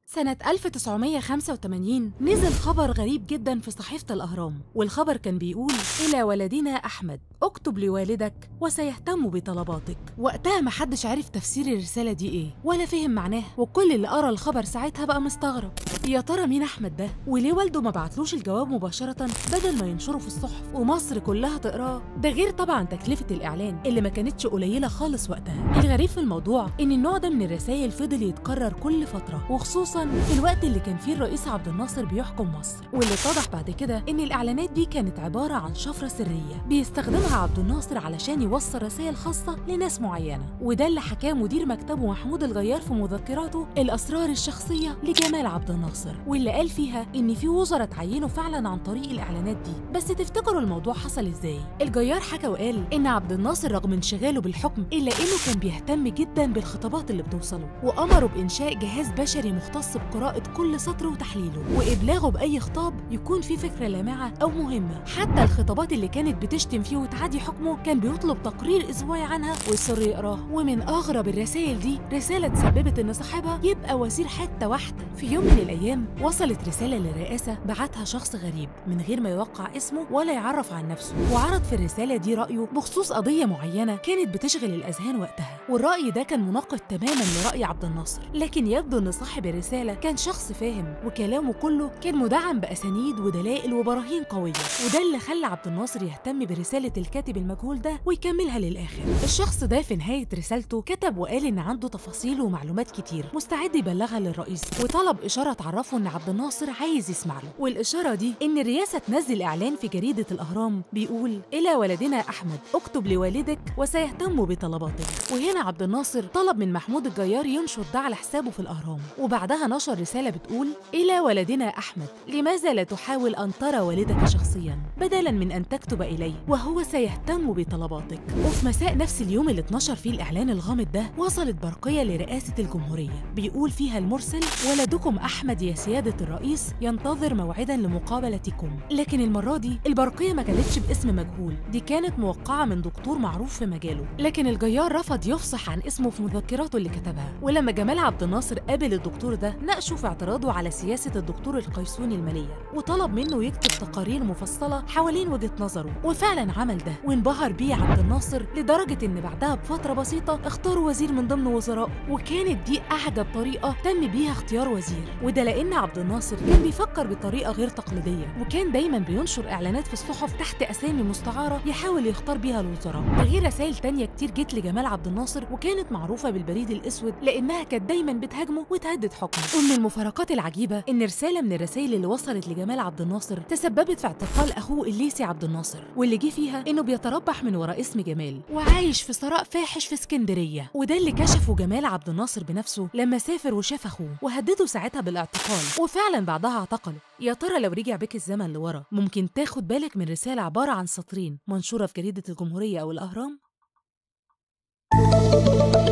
سنة 1985 نزل خبر غريب جدا في صحيفة الأهرام والخبر كان بيقول إلى ولدنا أحمد اكتب لوالدك وسيهتم بطلباتك وقتها محدش عرف تفسير الرسالة دي إيه ولا فهم معناها وكل اللي قرأ الخبر ساعتها بقى مستغرب يا ترى مين أحمد ده وليه والده ما بعتلوش الجواب مباشرة بدل ما ينشره في الصحف ومصر كلها تقراه ده غير طبعا تكلفة الإعلان اللي ما كانتش قليلة خالص وقتها الغريب في الموضوع إن النوع ده من الرسائل فضل يتكرر كل فترة وخصوصا في الوقت اللي كان فيه الرئيس عبد الناصر بيحكم مصر واللي اتضح بعد كده ان الاعلانات دي كانت عباره عن شفره سريه بيستخدمها عبد الناصر علشان يوصل رسائل خاصه لناس معينه وده اللي حكاه مدير مكتبه محمود الغيار في مذكراته الاسرار الشخصيه لجمال عبد الناصر واللي قال فيها ان في وزراء اتعينوا فعلا عن طريق الاعلانات دي بس تفتكروا الموضوع حصل ازاي الجيار حكى وقال ان عبد الناصر رغم انشغاله بالحكم الا انه كان بيهتم جدا بالخطابات اللي بتوصله وامره بانشاء جهاز بشري مختص بقراءة كل سطر وتحليله وإبلاغه بأي خطاب يكون فيه فكرة لامعة أو مهمة حتى الخطابات اللي كانت بتشتم فيه وتعادي حكمه كان بيطلب تقرير أسبوعي عنها ويصر يقراه ومن أغرب الرسائل دي رسالة تسببت إن صاحبها يبقى وزير حتة واحدة في يوم من الأيام وصلت رسالة للرئاسة بعتها شخص غريب من غير ما يوقع اسمه ولا يعرف عن نفسه وعرض في الرسالة دي رأيه بخصوص قضية معينة كانت بتشغل الأذهان وقتها والرأي ده كان مناقض تماما لرأي عبد الناصر لكن يبدو إن صاحب الرسالة كان شخص فاهم وكلامه كله كان مدعم بأسانيد ودلائل وبراهين قوية وده اللي خلى عبد الناصر يهتم برسالة الكاتب المجهول ده ويكملها للآخر الشخص ده في نهاية رسالته كتب وقال إن عنده تفاصيل ومعلومات كتير مستعد يبلغها للرئيس وطلب إشارة تعرفه إن عبد الناصر عايز يسمع له والإشارة دي إن الرئاسة تنزل إعلان في جريدة الأهرام بيقول إلى ولدنا أحمد اكتب لوالدك وسيهتم بطلباتك وهنا عبد الناصر طلب من محمود الجيار ينشر ده على حسابه في الأهرام وبعدها نشر رسالة بتقول إلى ولدنا أحمد لماذا لا تحاول أن ترى والدك شخصيا بدلا من أن تكتب إليه وهو سيهتم بطلباتك وفي مساء نفس اليوم اللي اتنشر فيه الإعلان الغامض ده وصلت برقية لرئاسة الجمهورية بيقول فيها المرسل ولدكم أحمد يا سيادة الرئيس ينتظر موعدا لمقابلتكم لكن المرة دي البرقية ما كانتش باسم مجهول دي كانت موقعة من دكتور معروف في مجاله لكن الجيار رفض يفصح عن اسمه في مذكراته اللي كتبها ولما جمال عبد الناصر قابل الدكتور ده ناقشه في اعتراضه على سياسة الدكتور القيسوني المالية وطلب منه يكتب تقارير مفصلة حوالين وجهة نظره وفعلا عمل ده وانبهر بيه عبد الناصر لدرجة إن بعدها بفترة بسيطة اختاروا وزير من ضمن وزراء وكانت دي أعجب طريقة تم بيها اختيار وزير وده لأن عبد الناصر كان بيفكر بطريقة غير تقليدية وكان دايما بينشر إعلانات في الصحف تحت أسامي مستعارة يحاول يختار بيها الوزراء ده غير رسائل تانية كتير جت لجمال عبد الناصر وكانت معروفة بالبريد الأسود لأنها كانت دايما بتهاجمه وتهدد حكمه ومن المفارقات العجيبة إن رسالة من الرسائل اللي وصلت لجمال عبد الناصر تسببت في اعتقال أخوه الليثي عبد الناصر واللي جه فيها إنه بيتربح من وراء اسم جمال وعايش في ثراء فاحش في اسكندرية وده اللي كشفه جمال عبد الناصر بنفسه لما سافر وشاف أخوه وهدده ساعتها بالاعتقال وفعلا بعدها اعتقله يا ترى لو رجع بك الزمن لورا ممكن تاخد بالك من رسالة عبارة عن سطرين منشورة في جريدة الجمهورية أو الأهرام